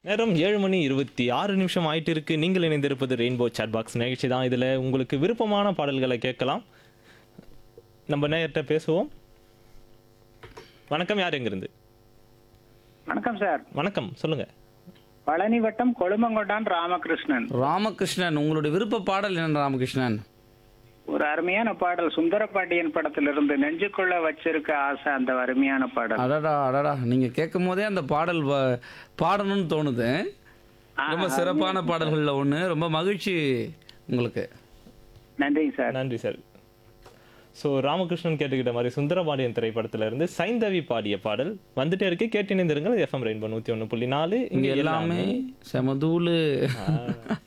நேரம் ஏழு மணி இருபத்தி ஆறு நிமிஷம் ஆயிட்டு இருக்கு நீங்கள் இணைந்திருப்பது ரெயின்போ சாட் பாக்ஸ் நிகழ்ச்சி தான் இதில் உங்களுக்கு விருப்பமான பாடல்களை கேட்கலாம் நம்ம நேயர்கிட்ட பேசுவோம் வணக்கம் யார் எங்கிருந்து வணக்கம் சார் வணக்கம் சொல்லுங்க பழனி வட்டம் கொழுமங்கொண்டான் ராமகிருஷ்ணன் ராமகிருஷ்ணன் உங்களுடைய விருப்ப பாடல் என்ன ராமகிருஷ்ணன் ஒரு அருமையான பாடல் சுந்தரபாண்டியன் படத்திலிருந்து நெஞ்சுக்குள்ள வச்சிருக்க ஆசை அந்த அருமையான பாடல் அடடா அடடா நீங்க கேட்கும் போதே அந்த பாடல் வ- பாடணும்னு தோணுது ரொம்ப சிறப்பான பாடல்கள்ல ஒண்ணு ரொம்ப மகிழ்ச்சி உங்களுக்கு நன்றிங்க சார் நன்றி சார் ஸோ ராமகிருஷ்ணன் கேட்டுக்கிட்ட மாதிரி சுந்தரபாண்டியன் திரைப்படத்துல இருந்து சைந்தவி பாடிய பாடல் வந்துட்டே இருக்கு கேட்டு இணைந்திருங்கள் எஃப்எம் ரெயின்போ நூற்றி ஒன்று புள்ளி நாலு இங்க எல்லாமே செமதூளு ஆ.